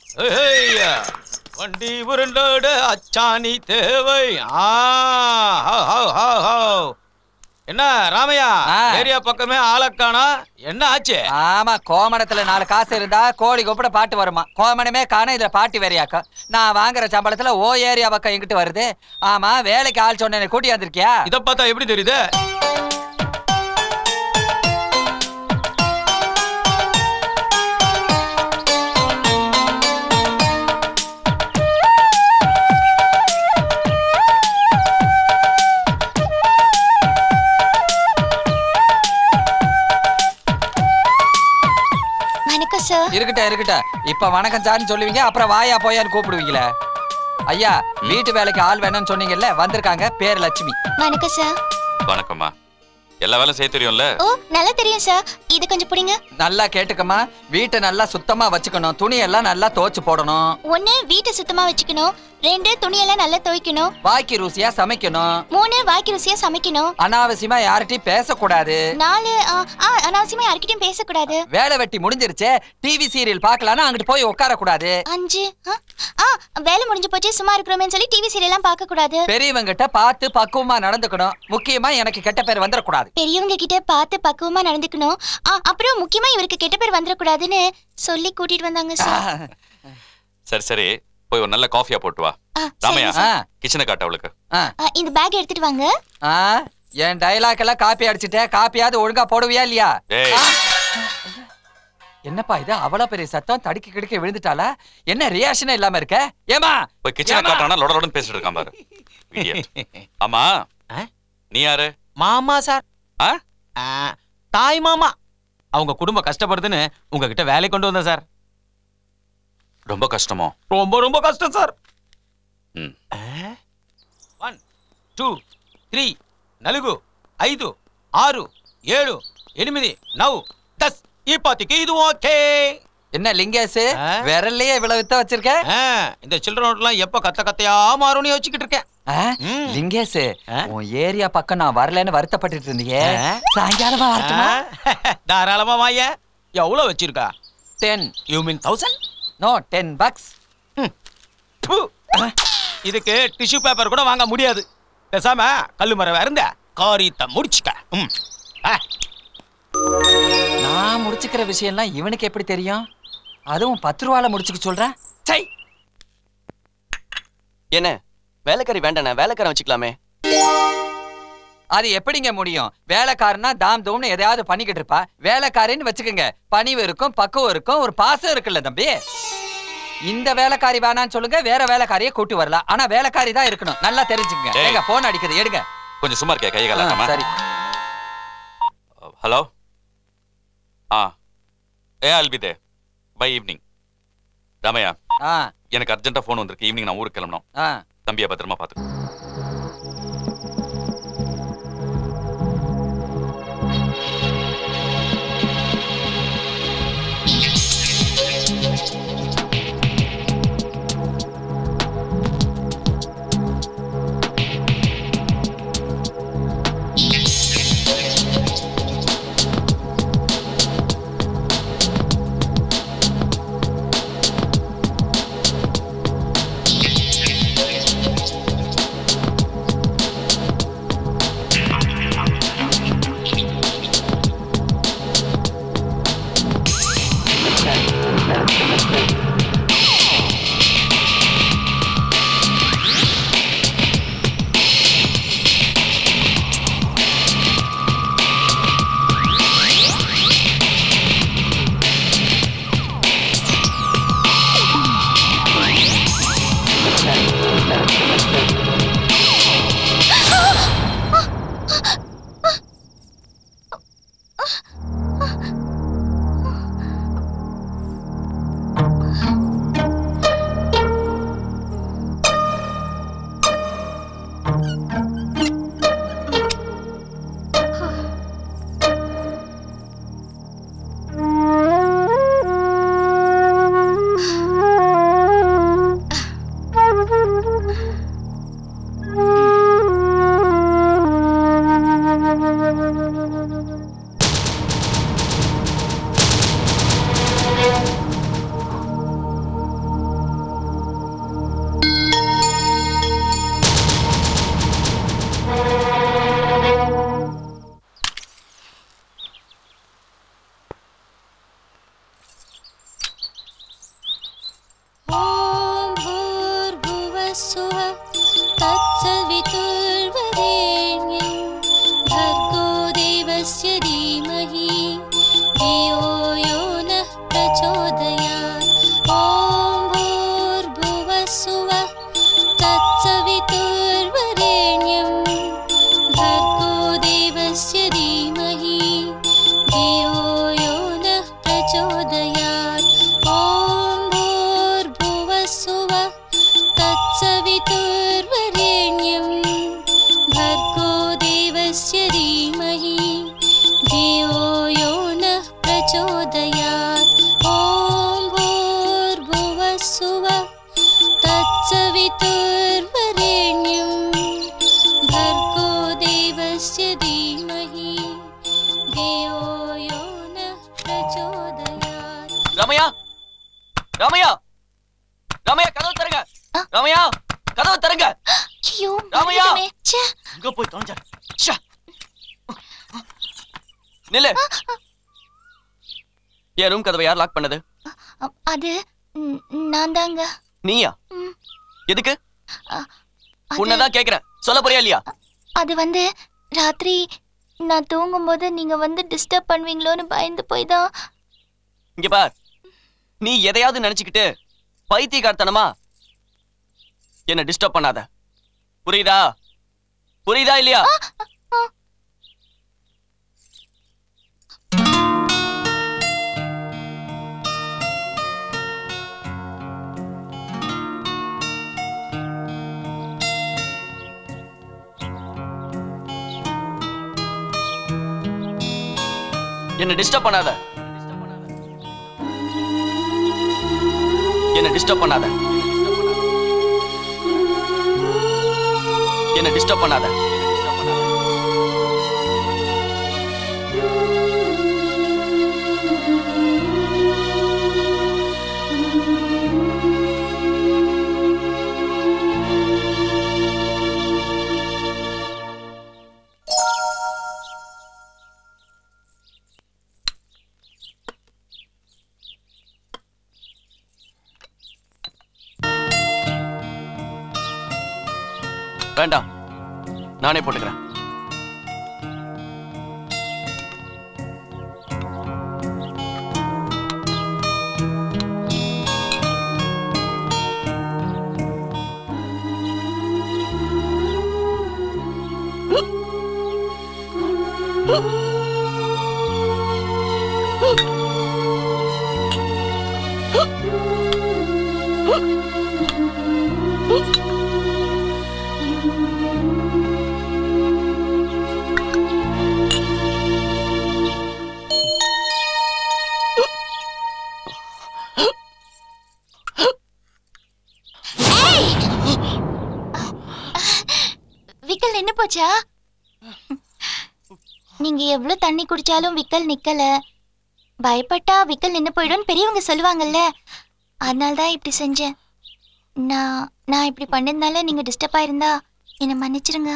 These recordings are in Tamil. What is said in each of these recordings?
ஏய்யா, வண்டி உருண்டோட அச்சாணி தேவை ஆ, ஹோ, ஹோ, ஹோ, ஹோ. என்ன ராமையா ஆ. ஏரியா பக்கமே ஆளக்கானா என்ன ஆச்சு ஆமா கோமணத்துல நாலு காசு இருந்தா கோழி கூப்பிட பாட்டு வருமா கோமணமே காண இதுல பாட்டு வேறையாக்கா நான் வாங்குற சம்பளத்துல ஓ ஏரியா பக்கம் எங்கிட்டு வருது ஆமா வேலைக்கு ஆள் சொன்னேன் கூட்டி வந்திருக்கியா இத பார்த்தா எப்படி தெரியுது வணக்கம் சார் இருக்கட்டும் இருக்கட்டும் இப்ப வணக்கம் சார்னு சொல்லுவீங்க அப்புறம் வாயா போயான்னு கூப்பிடுவீங்களே ஐயா வீட்டு வேலைக்கு ஆள் வேணும்னு சொன்னீங்கல்ல வந்திருக்காங்க பேர் லட்சுமி வணக்கம் சார் வணக்கம்மா எல்லா வேலையும் செய்ய தெரியும்ல ஓ நல்லா தெரியும் சார் இது கொஞ்சம் பிடிங்க நல்லா கேட்டுக்கம்மா வீட்டை நல்லா சுத்தமா வச்சுக்கணும் துணி எல்லாம் நல்லா துவைச்சு போடணும் ஒண்ணு வீட்டை சுத்தமா வச்சுக்கணும் ரெண்டு துணியெல்லாம் நல்லா துவைக்கணும் வாய்க்கு ருசியா சமைக்கணும் மூணு வாய்க்கு ருசியா சமைக்கணும் அனாவசியமா யார்கிட்டயும் பேசக்கூடாது நாலு ஆ, ஆ, அனாவசியமா யார்கிட்டயும் பேசக்கூடாது வேலை வெட்டி முடிஞ்சிருச்சே டிவி சீரியல் பார்க்கலாம்னா அங்கிட்டு போய் உட்கார கூடாது அஞ்சு ஆ, ஆ வேலை முடிஞ்சு போச்சு சும்மா இருக்கிறோமேன்னு சொல்லி டிவி சீரியல்லாம் பார்க்க கூடாது பெரியவங்கிட்ட பார்த்து பக்குவமா நடந்துக்கணும் முக்கியமா எனக்கு கெட்ட பேர் வந்துடக்கூடாது பெரியவங்க கிட்ட பார்த்து பக்குவமா நடந்துக்கணும் ஆ, அப்புறம் முக்கியமா இவருக்கு கெட்ட பேர் வந்துடக்கூடாதுன்னு சொல்லி கூட்டிட்டு வந்தாங்க சார் சரி சரி போய் ஒரு நல்ல காஃபியா போட்டு வா ஆ, ராமையா சரிங்க ஆ, கிச்சனை காட்டு அவளுக்கு ஆ, ஆ, இந்த பேக் எடுத்துட்டு வாங்க ஆ, என் டைலாக் எல்லாம் காப்பி அடிச்சுட்டேன் காப்பியாவது ஒழுங்கா போடுவியா இல்லையா ஏய் ஆ. என்னப்பா இது அவ்வளவு பெரிய சத்தம் தடுக்கி கிடுக்கி விழுந்துட்டாளா என்ன ரியாக்ஷனே இல்லாம இருக்க ஏமா போய் கிச்சனை ஏம்மா? காட்டானா லொட லொடன்னு பேசிட்டு இருக்கான் பாரு Idiot. ஆமா ஆ? நீ யாரு மாமா சார் ஆ? ஆ, தாய் மாமா அவங்க குடும்பம் கஷ்டப்படுதுன்னு உங்ககிட்ட வேலை கொண்டு வந்தேன் சார் ரொம்ப கஷ்டமோ ரொம்ப ரொம்ப கஷ்டம் சார் ம். వన్ టూ త్రీ నలుగు ఐదు ఆరు ఏడు ఎనిమిది నవ్వు దస్ ఈ పాతికి ఇది ఓకే என்ன லிங்கேஷ் ஆ? விரல்லையே இவ்வளவு வித்த வச்சிருக்க ஆ, இந்த சில்லற நோட்லாம் எப்ப கத்த கத்தையா மாறும்னு யோசிச்சுக்கிட்டு இருக்கேன் ஆ? ம். லிங்கேஷ் ஆ? உன் ஏரியா பக்கம் நான் வரலன்னு வருத்தப்பட்டுட்டு இருந்தீங்க ஆ? சாயங்காலமா வரட்டுமா ஆ, தாராளமா வாய எவ்வளவு வச்சிருக்கா ten you mean thousand no ten bucks இதுக்கு டிஷ்யூ பேப்பர் கூட வாங்க முடியாது பேசாம கல்லு மரம் இருந்த காரியத்தை முடிச்சுக்க ம். ஆ, நான் முடிச்சுக்கிற விஷயம்லாம் இவனுக்கு எப்படி தெரியும் அதுவும் பத்து ரூபால முடிச்சுக்க சொல்றேன் சை என்ன வேலைக்காரி வேண்டாண்ணே வேலைக்காரன் வச்சுக்கலாமே அது எப்படிங்க முடியும் வேலைக்காரனா தாம் தூம்னு எதையாவது பண்ணிக்கிட்டு இருப்பா வேலைக்காரின்னு வச்சுக்கோங்க பணிவு இருக்கும் பக்குவம் இருக்கும் ஒரு பாசம் இருக்குல்ல தம்பி இந்த வேலைக்காரி வேணான்னு சொல்லுங்க வேற வேலைக்காரியை கூட்டி வரலாம் ஆனா வேலைக்காரி தான் இருக்கணும் நல்லா தெரிஞ்சுக்கங்க ஏய். ஏங்க போன் அடிக்குது எடுங்க கொஞ்சம் சும்மா இருக்கியா கை ஆ, கலாட்டாம சரி ஹலோ ஆ ஏ அல்பிதே பை ஈவினிங் ராமையா ஆ எனக்கு அர்ஜென்ட்டா ஃபோன் வந்திருக்கு ஈவினிங் நான் ஊருக்கு கிளம்பணும் ஆ தம்பியை பத்திரமா பாத்துக்கோ वसुवा तत्सवितुर्वरेण्यं भर्गो देवस्य धीमहि धियो यो नः प्रचोदयात् ரமையா ரமையா ரமையா கதவு தருங்க ஆ. ரமையா கதவு தருங்க ஐயோ ராமையா! மறந்துட்டோமே. ச்சே. இங்க போய் தொலைஞ்ச ச்சே. நில்லு என் ரூம் கதவை யார் லாக் பண்ணது அ- அது ம், நான் தாங்க நீயா ம். எதுக்கு அது- உன்னதான் கேக்குறேன் சொல்ல போறியா இல்லையா அது வந்து ராத்திரி நான் தூங்கும்போது நீங்க வந்து டிஸ்டர்ப் பண்ணுவீங்களோன்னு பயந்து போய் தான் இங்க பார் நீ எதையாவது நினைச்சுக்கிட்டு பைத்தியக்காரத்தனமா என்ன டிஸ்டர்ப் பண்ணாத புரியுதா புரியுதா இல்லையா என்ன டிஸ்டர்ப் பண்ணாத என்ன டிஸ்டர்ப் பண்ணாத என்ன டிஸ்டர்ப் பண்ணாத வேண்டாம் நானே போட்டுக்கிறேன் விக்கல் நின்னு போச்சா நீங்க எவ்வளவு தண்ணி குடிச்சாலும் விக்கல் நிக்கல பயப்பட்டா விக்கல் நின்னு போயிடும்னு பெரியவங்க சொல்லுவாங்கல்ல அதனால தான் இப்படி செஞ்சேன் நான் நான் இப்படி பண்ணதுனால நீங்க டிஸ்டர்ப் ஆயிருந்தா என்னை மன்னிச்சிருங்க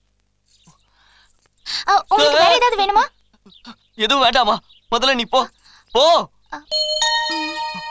ஆ, உங்களுக்கு வேற ஏதாவது வேணுமா எதுவும் வேண்டாமா முதல்ல நீ போ போ ம்.